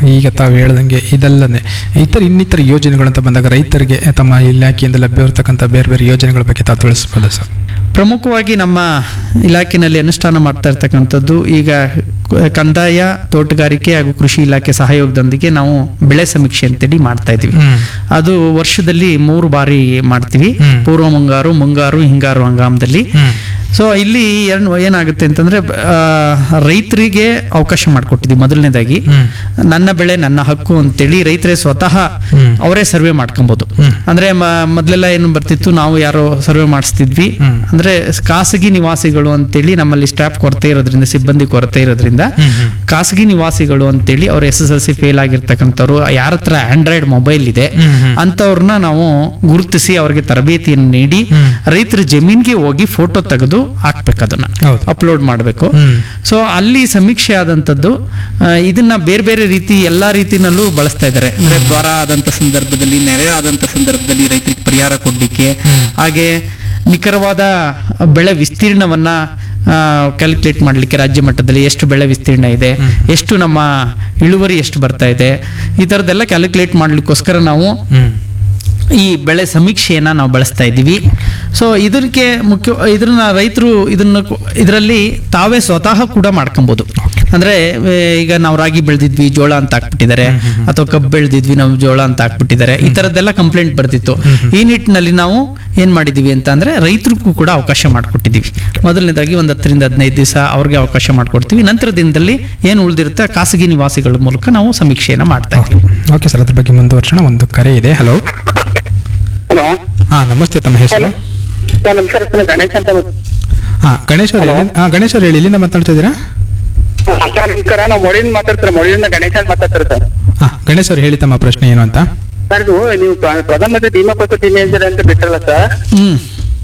ಈಗ ತಾವು ಹೇಳ್ದಂಗೆ ಇದಲ್ಲದೆ ಇತರ ಇನ್ನಿತರ ಯೋಜನೆಗಳಂತ ಬಂದಾಗ ರೈತರಿಗೆ ತಮ್ಮ ಇಲಾಖೆಯಿಂದ ಲಭ್ಯವಿರತಕ್ಕಂಥ ಬೇರೆ ಬೇರೆ ಯೋಜನೆಗಳ ಬಗ್ಗೆ ತಾವು ತಿಳಿಸ್ಬೋದಾ ಸರ್ ಪ್ರಮುಖವಾಗಿ ನಮ್ಮ ಇಲಾಖೆಯಲ್ಲಿ ಅನುಷ್ಠಾನ ಮಾಡ್ತಾ ಇರ್ತಕ್ಕಂಥದ್ದು ಈಗ ಕ- ಕಂದಾಯ ತೋಟಗಾರಿಕೆ ಹಾಗೂ ಕೃಷಿ ಇಲಾಖೆ ಸಹಯೋಗದೊಂದಿಗೆ ನಾವು ಬೆಳೆ ಸಮೀಕ್ಷೆ ಅಂತೇಳಿ ಮಾಡ್ತಾ ಇದೀವಿ ಹ್ಮ್. ಅದು ವರ್ಷದಲ್ಲಿ ಮೂರು ಬಾರಿ ಮಾಡ್ತೀವಿ ಹ್ಮ್. ಪೂರ್ವ ಮುಂಗಾರು ಮುಂಗಾರು ಹಿಂಗಾರು ಹಂಗಾಮದಲ್ಲಿ ಹ್ಮ್. ಸೊ ಇಲ್ಲಿ ಏನ್ ಏನಾಗುತ್ತೆ ಅಂತಂದ್ರೆ ಆ, ರೈತರಿಗೆ ಅವಕಾಶ ಮಾಡಿಕೊಟ್ಟಿದ್ವಿ ಮೊದಲನೇದಾಗಿ ಹ್ಮ್. ನನ್ನ ಬೆಳೆ ನನ್ನ ಹಕ್ಕು ಅಂತೇಳಿ ರೈತರೇ ಸ್ವತಃ ಹ್ಮ್. ಅವರೇ ಸರ್ವೆ ಮಾಡ್ಕೊಬಹುದು ಹ್ಮ್. ಅಂದ್ರೆ ಮ- ಮೊದ್ಲೆಲ್ಲ ಏನು ಬರ್ತಿತ್ತು ನಾವು ಯಾರೋ ಸರ್ವೆ ಮಾಡಿಸ್ತಿದ್ವಿ ಹ್ಮ್. ಅಂದ್ರೆ ಖಾಸಗಿ ನಿವಾಸಿಗಳು ಅಂತೇಳಿ ನಮ್ಮಲ್ಲಿ ಸ್ಟಾಫ್ ಕೊರತೆ ಇರೋದ್ರಿಂದ ಸಿಬ್ಬಂದಿ ಕೊರತೆ ಇರೋದ್ರಿಂದ ಹ್ಮ್, ಹ್ಮ್. ಖಾಸಗಿ ನಿವಾಸಿಗಳು ಅಂತೇಳಿ ಅವ್ರ S S L C fail ಆಗಿರ್ತಕ್ಕಂಥವ್ರು ಯಾರ ಹತ್ರ ಆಂಡ್ರಾಯ್ಡ್ ಮೊಬೈಲ್ ಇದೆ ಹ್ಮ್, ಹ್ಮ್. ಅಂತವ್ರನ್ನ ನಾವು ಗುರುತಿಸಿ ಅವ್ರಿಗೆ ತರಬೇತಿಯನ್ನು ನೀಡಿ ಹ್ಮ್. ರೈತರ ಜಮೀನ್ಗೆ ಹೋಗಿ ಫೋಟೋ ತೆಗೆದು ಹಾಕ್ಬೇಕು ಅದನ್ನ ಹೌದು. ಅಪ್ಲೋಡ್ ಮಾಡಬೇಕು ಹ್ಮ್. ಸೊ ಅಲ್ಲಿ ಸಮೀಕ್ಷೆ ಆದಂತದ್ದು ಆ, ಇದನ್ನ ಬೇರೆ ಬೇರೆ ರೀತಿ ಎಲ್ಲಾ ರೀತಿನಲ್ಲೂ ಬಳಸ್ತಾ ಇದ್ದಾರೆ ಅಂದ್ರೆ ಜ್ವರ ಆದಂತ ಸಂದರ್ಭದಲ್ಲಿ ನೆರೆ ಆದಂತ ಸಂದರ್ಭದಲ್ಲಿ ರೈತರಿಗೆ ಪರಿಹಾರ ಕೊಡ್ಲಿಕ್ಕೆ ಹಾಗೆ ನಿಖರವಾದ ಬೆಳೆ ವಿಸ್ತೀರ್ಣವನ್ನ ಕ್ಯಾಲ್ಕುಲೇಟ್ ಮಾಡ್ಲಿಕ್ಕೆ ರಾಜ್ಯ ಮಟ್ಟದಲ್ಲಿ ಎಷ್ಟು ಬೆಳೆ ವಿಸ್ತೀರ್ಣ ಇದೆ ಎಷ್ಟು ನಮ್ಮ ಇಳುವರಿ ಎಷ್ಟು ಬರ್ತಾ ಇದೆ ಈ ತರದೆಲ್ಲ ಕ್ಯಾಲ್ಕುಲೇಟ್ ಮಾಡ್ಲಿಕ್ಕೋಸ್ಕರ ನಾವು ಹ್ಮ್. ಈ ಬೆಳೆ ಸಮೀಕ್ಷೆಯನ್ನ ನಾವು ಬಳಸ್ತಾ ಇದ್ದೀವಿ ಸೊ ಇದಕ್ಕೆ ಮುಖ್ಯ ಇದನ್ನ ರೈತರು ಇದನ್ನ ಇದರಲ್ಲಿ ತಾವೇ ಸ್ವತಃ ಕೂಡ ಮಾಡ್ಕೊಬಹುದು ಅಂದ್ರೆ ಆ, ಈಗ ನಾವು ರಾಗಿ ಬೆಳೆದಿದ್ವಿ ಜೋಳ ಅಂತ ಹಾಕ್ಬಿಟ್ಟಿದ್ದಾರೆ ಅಥವಾ ಕಬ್ಬು ಬೆಳೆದಿದ್ವಿ ನಾವು ಜೋಳ ಅಂತ ಹಾಕ್ಬಿಟ್ಟಿದ್ದಾರೆ ಈ ತರದ್ದೆಲ್ಲ ಕಂಪ್ಲೇಂಟ್ ಬರ್ತಿತ್ತು ಈ ನಿಟ್ಟಿನಲ್ಲಿ ನಾವು ಏನ್ ಮಾಡಿದೀವಿ ಅಂತ ಅಂದ್ರೆ ರೈತರಿಗೂ ಕೂಡ ಅವಕಾಶ ಮಾಡಿಕೊಟ್ಟಿದ್ದೀವಿ ಮೊದಲನೇದಾಗಿ ಒಂದು ಹತ್ತರಿಂದ ಹದಿನೈದು ದಿವಸ ಅವ್ರಿಗೆ ಅವಕಾಶ ಮಾಡಿಕೊಡ್ತೀವಿ ನಂತರ ದಿನದಲ್ಲಿ ಏನು ಉಳಿದಿರುತ್ತೆ ಖಾಸಗಿ ನಿವಾಸಿಗಳ ಮೂಲಕ ನಾವು ಸಮೀಕ್ಷೆಯನ್ನ ಮಾಡ್ತಾ ಇದ್ದೀವಿ ಓಕೆ ಸರ್ ಅದ್ರ ಬಗ್ಗೆ ಮುಂದುವರ್ಸೋಣ ಒಂದು ಕರೆ ಇದೆ ಹಲೋ ಹಲೋ ಹಾ ನಮಸ್ತೆ ತಮ್ಮ ಹೆಸರು ಸರ್ ನಮಸ್ಕಾರ ಸರ್ ಗಣೇಶ್ ಅಂತ ಗೊತ್ತು. ಹಾ ಗಣೇಶ್ ಅವ್ರು ಎಲ್ಲಿ- ಹಾ ಗಣೇಶ್ ಅವ್ರು ಹೇಳಿ ಇಲ್ಲಿಂದ ಮಾತಾಡ್ತಾ ಇದ್ದೀರಾ ಸರ್ ನಮಸ್ಕಾರ ನಾವು ಮೊಳಿಯಿಂದ ಮಾತಾಡ್ತಾರೆ ಮೊಳಿಯಿಂದ ಗಣೇಶ್ ಅಂತ ಮಾತಾಡ್ತಾರೆ ಸರ್ ಹಾ ಗಣೇಶ್ ಅವ್ರು ಹೇಳಿ ತಮ್ಮ ಪ್ರಶ್ನೆ ಏನು ಅಂತ ಸರ್ ಇದು ನೀವು ಪ್ರ- ಪ್ರಧಾನಮಂತ್ರಿ ಭೀಮಾ ಪತ್ರ ವಿಮೆ ಯೋಜನೆ ಅಂತ ಬಿಟ್ಟರಲ್ಲ ಸರ್ ಹ್ಮ್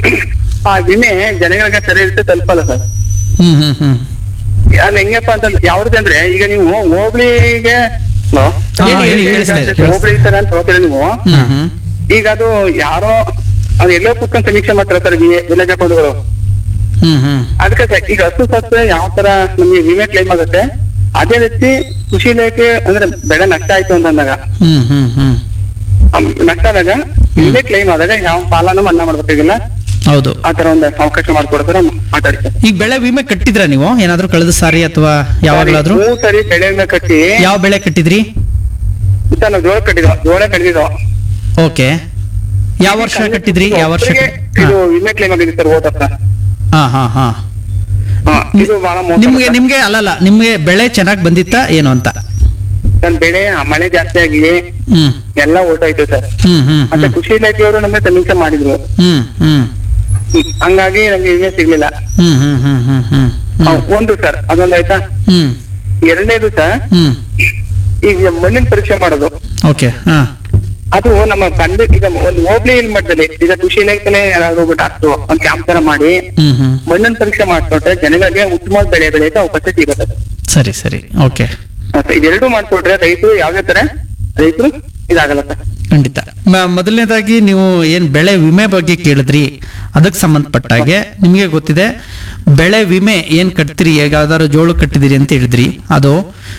ಆ ವಿಮೆ ಜನಗಳಿಗೆ ಸರಿ ಇರುತ್ತೆ ತಲುಪಲ್ಲ ಸರ್ ಹ್ಮ್ ಹ್ಮ್ ಹ್ಮ್ ಅದು ಹೆಂಗಪ್ಪ ಅಂತಂದ್ರೆ ಯಾವ್ದಂದ್ರೆ ಈಗ ನೀವು ಹೋಬಳಿಗೆ ಹಲೋ? ಹಾ, ಹೇಳಿ, ಹೇಳಿ ಸರ್, ಹೇಳಿ. ಹೋಬಳಿ ಸರ್ ಅಂತ ಹೋಗ್ತೀರ ನೀವು ಹ್ಮ್ ಹ್ಮ್ ಈಗ ಅದು ಯಾರೋ ಅದು ಎಲ್ಲೋ ಕುತ್ಕೊಂಡು ಸಮೀಕ್ಷೆ ಮಾಡ್ತಾರೆ ಸರ್ ವಿಲೇಜ್ ಅಕೌಂಟ್ಗಳು ಹ್ಮ್ ಹ್ಮ್ ಅದಕ್ಕೆ ಸರ್ ಈಗ ಹಸು ಸತ್ರೆ ಯಾವ ತರ ನಮಗೆ ವಿಮೆ ಕ್ಲೈಮ್ ಆಗುತ್ತೆ ಅದೇ ರೀತಿ ಕೃಷಿ ಇಲಾಖೆ ಅಂದ್ರೆ ಬೆಳೆ ನಷ್ಟ ಆಯ್ತು ಅಂತಂದಾಗ ಹ್ಮ್ ಹ್ಮ್ ಹ್ಮ್ ಅಮ್, ನಷ್ಟ ಆದಾಗ ವಿಮೆ ಕ್ಲೈಮ್ ಆದಾಗ ಯಾವ ಪಾಲನ ಮನ್ನಾ ಮಾಡ್ಬೇಕಾಗಿಲ್ಲ ಹೌದು ಆ ತರ ಒಂದು ಅವಕಾಶ ಮಾಡ್ಕೊಡ್ತಾರೆ ಮಾತಾಡಿ ಸರ್ ಈಗ ಬೆಳೆ ವಿಮೆ ಕಟ್ಟಿದ್ರ ನೀವು ಏನಾದ್ರೂ ಕಳೆದ ಸಾರಿ ಅಥವಾ ಯಾವಾಗ್ಲಾದ್ರೂ ಮೂರ್ ಸರಿ ಬೆಳೆ ವಿಮೆ ಕಟ್ಟಿ ಯಾವ ಬೆಳೆ ಕಟ್ಟಿದ್ರಿ ಸರ್ ನಾವು ಜೋಳ ಕಟ್ಟಿದ್ವು ಜೋಳ ಕಟ್ಟಿದ್ವು ಓಕೆ ಯಾವ ವರ್ಷ ಕಟ್ಟಿದ್ರಿ ಯಾವ ವರ್ಷ ಒಬ್ರಿಗೆ ಕಟ್ಟಿ- ಇದು ವಿಮೆ ಕ್ಲೈಮ್ ಆಗಿದೆ ಸರ್ ಹೋದ ವರ್ಷ ಹಾ ಹಾ ಹಾ ಹಾ, ಇದು ಬಹಳ ಮೋಸ ನಿಮ್ಗೆ ನಿಮ್ಗೆ ಅಲ್ಲಲ್ಲ ನಿಮ್ಗೆ ಬೆಳೆ ಚೆನ್ನಾಗ್ ಬಂದಿತ್ತಾ ಏನು ಅಂತ ಸರ್ ಬೆಳೆ ಮಳೆ ಜಾಸ್ತಿ ಆಗಿ ಹ್ಮ್ ಎಲ್ಲ ಓಟಾಯ್ತು ಸರ್ ಹ್ಮ್ ಹ್ಮ್ ಮತ್ತೆ ಹ್ಮ್ ಕೃಷಿ ಇಲಾಖೆಯವರು ನಮಗೆ ಸಮೀಕ್ಷೆ ಮಾಡಿದ್ರು ಹ್ಮ್ ಹ್ಮ್ ಹ್ಮ್. ಹಂಗಾಗಿ ನಮ್ಗೆ ವಿಮೆ ಸಿಗ್ಲಿಲ್ಲ ಹ್ಮ್ ಹ್ಮ್ ಹ್ಮ್ ಹ್ಮ್ ಹ್ಮ್ ಹಾ, ಒಂದು ಸರ್ ಅದೊಂದು ಆಯ್ತಾ ಹ್ಮ್ ಎರಡನೇದು ಸರ್ ಹ್ಮ್ ಈಗ ಮಣ್ಣಿನ ಪರೀಕ್ಷೆ ಮಾಡೋದು ಓಕೆ ಹಾ ಅದು ನಮ್ಮ ತಂದೆ ಈಗ ಒಂದು ಹೋಬ್ಳಿ ಮಟ್ಟದಲ್ಲಿ ಈಗ ಕೃಷಿ ಇಲಾಖೆನೆ ಯಾರಾದ್ರೂ ಒಬ್ಬ ಡಾಕ್ಟ್ರು ಒಂದು ಕ್ಯಾಂಪ್ ತರ ಮಾಡಿ ಹ್ಮ್ ಹ್ಮ್ ಮಣ್ಣಿನ ಪರೀಕ್ಷೆ ಮಾಡ್ಕೊಟ್ರೆ ಜನಗಳಿಗೆ ಉತ್ತಮವಾದ ಬೆಳೆ ಬೆಳೆಯಕ್ಕೆ ಅವಕಾಶ ಸಿಗುತ್ತೆ ಸರಿ ಸರಿ ಓಕೆ ಮತ್ತೆ ಇದೆರಡು ಮಾಡ್ಕೊಟ್ರೆ ರೈತರು ಯಾವ್ದೇ ತರ ರೈತರು ಇದಾಗಲ್ಲ ಸರ್ ಖಂಡಿತ ಮ- ಮೊದಲನೇದಾಗಿ ನೀವು ಏನ್ ಬೆಳೆ ವಿಮೆ ಬಗ್ಗೆ ಕೇಳಿದ್ರಿ ಅದಕ್ಕೆ ಸಂಬಂಧಪಟ್ಟಾಗೆ ನಿಮಗೆ ಗೊತ್ತಿದೆ ಬೆಳೆ ವಿಮೆ ಏನ್ ಕಟ್ತೀರಿ ಈಗ ಯಾವ್ದಾದ್ರು ಜೋಳು ಕಟ್ಟಿದಿರಿ ಅಂತ ಹೇಳಿದ್ರಿ ಅದು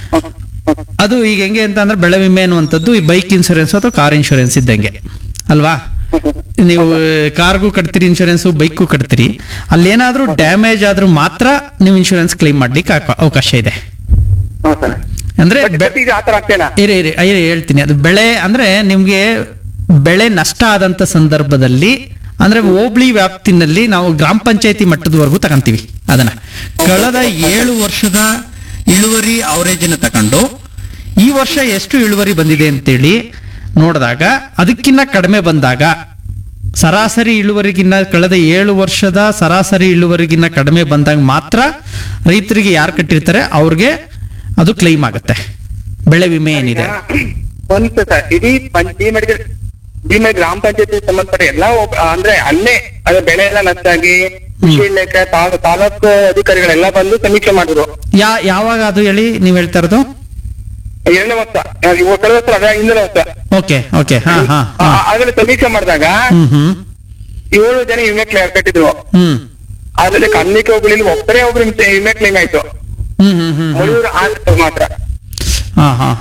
ಅದು ಈಗ ಹೆಂಗೆ ಅಂತ ಅಂದ್ರೆ ಬೆಳೆ ವಿಮೆ ಅನ್ನುವಂಥದ್ದು ಈ ಬೈಕ್ ಇನ್ಶೂರೆನ್ಸ್ ಅಥವಾ ಕಾರ್ ಇನ್ಶೂರೆನ್ಸ್ ಇದ್ದಂಗೆ ಅಲ್ವಾ ನೀವು ಕಾರ್ಗೂ ಕಟ್ತೀರಿ ಇನ್ಶೂರೆನ್ಸ್ ಬೈಕ್ಗೂ ಕಟ್ತೀರಿ ಅಲ್ಲೇನಾದ್ರೂ ಡ್ಯಾಮೇಜ್ ಆದ್ರೂ ಮಾತ್ರ ನೀವು ಇನ್ಶೂರೆನ್ಸ್ ಕ್ಲೈಮ್ ಮಾಡ್ಲಿಕ್ಕೆ ಆಕ- ಅವಕಾಶ ಇದೆ ಹೌದು ಸರ್ ಅಂದ್ರೆ ಬಟ್ ಬೆ- ಬಟ್ ಈಗ ಆತರ ಆಗ್ತೇನಾ ಇರಿ ಇರಿ ಇರಿ ಹೇಳ್ತೀನಿ ಅದು ಬೆಳೆ ಅಂದ್ರೆ ನಿಮ್ಗೆ ಬೆಳೆ ನಷ್ಟ ಆದಂತ ಸಂದರ್ಭದಲ್ಲಿ ಅಂದ್ರೆ ಹೋಬಳಿ ವ್ಯಾಪ್ತಿನಲ್ಲಿ ನಾವು ಗ್ರಾಮ ಪಂಚಾಯತಿ ಮಟ್ಟದವರೆಗೂ ತಗೊಂತೀವಿ ಅದನ್ನ ಕಳೆದ ಏಳು ವರ್ಷದ ಇಳುವರಿ ಅವರೇಜ್ ತಕೊಂಡು ಈ ವರ್ಷ ಎಷ್ಟು ಇಳುವರಿ ಬಂದಿದೆ ಅಂತೇಳಿ ನೋಡಿದಾಗ ಅದಕ್ಕಿಂತ ಕಡಿಮೆ ಬಂದಾಗ ಸರಾಸರಿ ಇಳುವರಿಗಿನ್ನ ಕಳೆದ ಏಳು ವರ್ಷದ ಸರಾಸರಿ ಇಳುವರಿಗಿನ್ನ ಕಡಿಮೆ ಬಂದಾಗ ಮಾತ್ರ ರೈತರಿಗೆ ಯಾರು ಕಟ್ಟಿರ್ತಾರೆ ಅವ್ರಿಗೆ ಅದು ಕ್ಲೈಮ್ ಆಗುತ್ತೆ ಬೆಳೆ ವಿಮೆ ಏನಿದೆ ಒಂದು ಸರ್ ಇಡೀ ಪಂಚ ಡಿಮೆಡಿಕಲ್ ಡಿಮೆ ಗ್ರಾಮ ಪಂಚಾಯತಿ ಸಂಬಂಧಪಟ್ಟ ಎಲ್ಲ ಒಬ್ಬ- ಅಂದ್ರೆ ಅಲ್ಲೇ ಅದೇ ಬೆಳೆ ಎಲ್ಲ ನಷ್ಟ ಆಗಿ ಕೃಷಿ ಇಲಾಖೆ ತಾ- ತಾಲೂಕು ಅಧಿಕಾರಿಗಳೆಲ್ಲ ಬಂದು ಸಮೀಕ್ಷೆ ಮಾಡಿದ್ರು ಯಾ ಯಾವಾಗ ಅದು ಹೇಳಿ ನೀವ್ ಹೇಳ್ತಾ ಇರೋದು ಎರಡನೇ ವರ್ಷ ಇವಾಗ ಕಳೆದ ವರ್ಷ ಅದೇ ಹಿಂದಿನ ವರ್ಷ ಓಕೆ ಓಕೆ ಹಾ ಹಾ ಆ- ಅದ್ರಲ್ಲಿ ಸಮೀಕ್ಷೆ ಮಾಡಿದಾಗ ಹ್ಮ್ ಹ್ಮ್ ಏಳು ಜನ ವಿಮೆ ಕ್ಲೇಮ್ ಕಟ್ಟಿದ್ರು ಹ್ಮ್ ಅದ್ರಲ್ಲಿ ಕನ್ನಿಕೆ ಹೋಬಳಿಲಿ ಒಬ್ಬರೇ ಒಬ್ರು ವಿಮೆ ಕ್ಲೇಮ್ ಆಯ್ತು ಹ್ಮ್ ಹ್ಮ್ ಹ್ಮ್ ಮೂರು ಆರು ಮಾತ್ರ ಹಾ ಹಾ